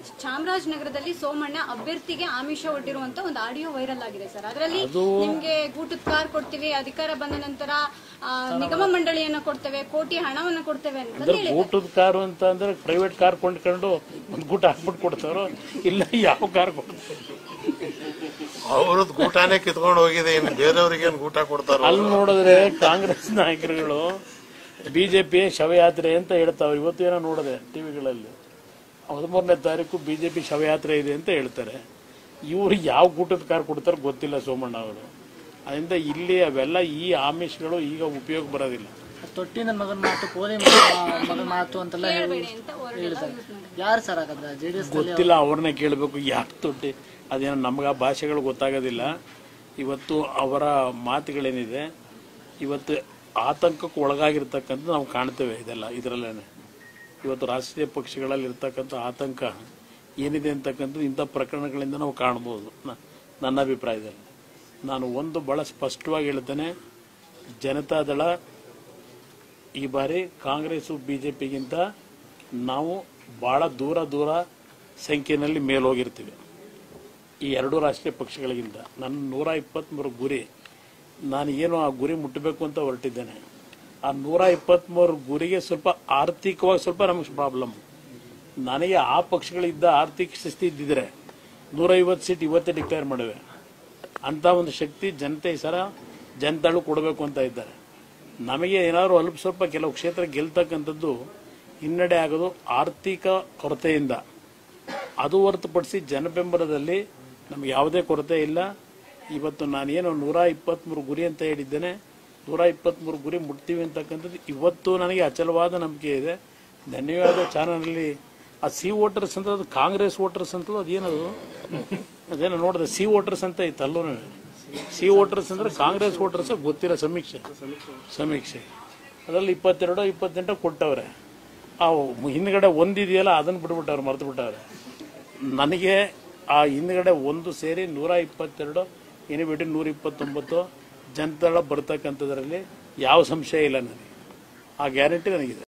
ಚಾಮರಾಜನಗರದಲ್ಲಿ ಸೋಮಣ್ಣ ಅಭ್ಯರ್ಥಿಗೆ ಆಮಿಷ ಒಡ್ಡಿರುವಂತ ಒಂದು ಆಡಿಯೋ ವೈರಲ್ ಆಗಿದೆ ಸರ್ ಅದರಲ್ಲಿ ನಿಮ್ಗೆ ಊಟದ ಕಾರ್ ಕೊಡ್ತೀವಿ ಅಧಿಕಾರ ಬಂದ ನಂತರ ಆ, ನಿಗಮ ಮಂಡಳಿಯನ್ನ ಕೊಡ್ತೇವೆ ಕೋಟಿ ಹಣವನ್ನ ಕೊಡ್ತೇವೆ ಅಂತ ಅಂದ್ರೆ ಹೇಳಿದ್ದಾರೆ ಊಟದ ಕಾರು ಅಂತ ಅಂದ್ರೆ ಪ್ರೈವೇಟ್ ಕಾರ್ ಕೊಂಡ್ಕೊಂಡು ಒಂದು ಗೂಟ ಹಾಕ್ಬಿಟ್ಟು ಕೊಡ್ತಾರೋ ಇಲ್ಲ ಯಾವ ಕಾರ್ ಕೊಡ್ತಾರೆ ಅವ್ರದ್ದು ಊಟನೇ ಕಿತ್ಕೊಂಡು ಹೋಗಿದೆ ಇನ್ನು ಬೇರೆಯವ್ರಿಗೆ ಏನ್ ಊಟ ಕೊಡ್ತಾರೋ ಅಲ್ಲಿ ನೋಡಿದ್ರೆ ಕಾಂಗ್ರೆಸ್ ನಾಯಕರುಗಳು ಬಿಜೆಪಿ ಶವಯಾತ್ರೆ ಅಂತ ಹೇಳ್ತಾವ್ರೆ ಇವತ್ತು ಏನೋ ನೋಡಿದೆ ಟಿವಿಗಳಲ್ಲಿ ಹದಿಮೂರನೇ ತಾರೀಕು ಬಿಜೆಪಿ ಶವಯಾತ್ರೆ ಇದೆ ಅಂತ ಹೇಳ್ತಾರೆ ಇವ್ರು ಯಾವ ಕೂಟದ ಕಾರ್ ಕೊಡ್ತಾರೆ ಗೊತ್ತಿಲ್ಲ ಸೋಮಣ್ಣ ಅವರು ಅದರಿಂದ ಇಲ್ಲಿ ಅವೆಲ್ಲ ಈ ಆಮಿಷಗಳು ಈಗ ಉಪಯೋಗ ಬರೋದಿಲ್ಲ ತೊಟ್ಟಿನ ಮಗನ ಮಾತು ಕೋಲಿ ಮಗನ ಮಗನ ಮಾತು ಅಂತೆಲ್ಲ ಹೇಳಿ ಹೇಳ್ತಾರೆ ಯಾರು ಸರ್ ಹಾಗಾದ್ರೆ ಜೆ ಡಿ ಎಸ್ ಗೊತ್ತಿಲ್ಲ ಅವ್ರನ್ನೇ ಕೇಳಬೇಕು ಯಾಕೆ ತೊಟ್ಟಿ ಅದೇನೋ ನಮ್ಗೆ ಆ ಭಾಷೆಗಳು ಗೊತ್ತಾಗೋದಿಲ್ಲ ಇವತ್ತು ಅವರ ಮಾತುಗಳೇನಿದೆ ಇವತ್ತು ಆತಂಕಕ್ಕೆ ಒಳಗಾಗಿರ್ತಕ್ಕಂಥ ನಾವು ಕಾಣ್ತೇವೆ ಇದೆಲ್ಲ ಇದರಲ್ಲೇನೆ ಇವತ್ತು ರಾಷ್ಟ್ರೀಯ ಪಕ್ಷಗಳಲ್ಲಿ ಇರ್ತಕ್ಕಂಥ ಆತಂಕ ಏನಿದೆ ಅಂತಕ್ಕಂಥದ್ದು ಇಂಥ ಪ್ರಕರಣಗಳಿಂದ ನಾವು ಕಾಣ್ಬೋದು ನ- ನನ್ನ ಅಭಿಪ್ರಾಯದಲ್ಲಿ ನಾನು ಒಂದು ಬಹಳ ಸ್ಪಷ್ಟವಾಗಿ ಹೇಳ್ತೇನೆ ಜನತಾದಳ ಈ ಬಾರಿ ಕಾಂಗ್ರೆಸ್ ಬಿಜೆಪಿಗಿಂತ ನಾವು ಬಹಳ ದೂರ ದೂರ ಸಂಖ್ಯೆಯಲ್ಲಿ ಮೇಲೋಗಿರ್ತೀವಿ ಈ ಎರಡು ರಾಷ್ಟ್ರೀಯ ಪಕ್ಷಗಳಿಗಿಂತ ನನ್ನ ನೂರ ಇಪ್ಪತ್ತ್ಮೂರು ಗುರಿ ನಾನು ಏನು ಆ ಗುರಿ ಮುಟ್ಟಬೇಕು ಅಂತ ಹೊರಟಿದ್ದೇನೆ ಆ ನೂರ ಇಪ್ಪತ್ತ್ಮೂರು ಗುರಿಗೆ ಸ್ವಲ್ಪ ಆರ್ಥಿಕವಾಗಿ ಸ್ವಲ್ಪ ನಮಗೆ ಪ್ರಾಬ್ಲಮ್ ನನಗೆ ಆ ಪಕ್ಷಗಳಿದ್ದ ಆರ್ಥಿಕ ಸ್ಥಿತಿ ಇದ್ದಿದ್ರೆ ನೂರೈವತ್ತು ಸೀಟ್ ಇವತ್ತೇ ಡಿಕ್ಲೇರ್ ಮಾಡಿವೆ ಅಂತ ಒಂದು ಶಕ್ತಿ ಜನತೆ ಈ ಸಲ ಜನತಾಳು ಕೊಡಬೇಕು ಅಂತ ಇದ್ದಾರೆ ನಮಗೆ ಏನಾದ್ರು ಅಲ್ಪ ಸ್ವಲ್ಪ ಕೆಲವು ಕ್ಷೇತ್ರ ಗೆಲ್ತಕ್ಕಂಥದ್ದು ಹಿನ್ನಡೆ ಆಗೋದು ಆರ್ಥಿಕ ಕೊರತೆಯಿಂದ ಅದು ಹೊರತುಪಡಿಸಿ ಜನಬೆಂಬಲದಲ್ಲಿ ನಮ್ಗೆ ಯಾವುದೇ ಕೊರತೆ ಇಲ್ಲ ಇವತ್ತು ನಾನೇನು ನೂರ ಇಪ್ಪತ್ತ್ಮೂರು ಗುರಿ ಅಂತ ಹೇಳಿದ್ದೇನೆ ನೂರ ಇಪ್ಪತ್ತ್ಮೂರು ಗುರಿ ಮುಟ್ತೀವಿ ಅಂತಕ್ಕಂಥದ್ದು ಇವತ್ತು ನನಗೆ ಅಚಲವಾದ ನಂಬಿಕೆ ಇದೆ ಧನ್ಯವಾದ ಚಾನಲಲ್ಲಿ ಆ ಸಿ ವೋಟರ್ಸ್ ಅಂತ ಅದು ಕಾಂಗ್ರೆಸ್ ವೋಟರ್ಸ್ ಅಂತಲೂ ಅದೇನದು ಅದೇನೋ ನೋಡಿದೆ ಸಿ ವೋಟರ್ಸ್ ಅಂತ ಇತ್ತು ಅಲ್ಲೂ ಸಿ ವೋಟರ್ಸ್ ಅಂದ್ರೆ ಕಾಂಗ್ರೆಸ್ ವೋಟರ್ಸ್ ಗೊತ್ತಿರೋ ಸಮೀಕ್ಷೆ ಸಮೀಕ್ಷೆ ಅದರಲ್ಲಿ ಇಪ್ಪತ್ತೆರಡು ಇಪ್ಪತ್ತೆಂಟು ಕೊಟ್ಟವ್ರೆ ಆ ಹಿಂದ್ಗಡೆ ಒಂದಿದೆಯಲ್ಲ ಅದನ್ನು ಬಿಟ್ಬಿಟ್ಟವ್ರೆ ಮರೆತು ಬಿಟ್ಟವ್ರೆ ನನಗೆ ಆ ಹಿಂದ್ಗಡೆ ಒಂದು ಸೇರಿ ನೂರ ಇಪ್ಪತ್ತೆರಡು ಇನ್ನು ಬಿಟ್ಟು ನೂರ ಇಪ್ಪತ್ತೊಂಬತ್ತು ಜನತಾಳ ಬರ್ತಕ್ಕಂಥದ್ರಲ್ಲಿ ಯಾವ ಸಂಶಯ ಇಲ್ಲ ನನಗೆ ಆ ಗ್ಯಾರಂಟಿ ನನಗಿದೆ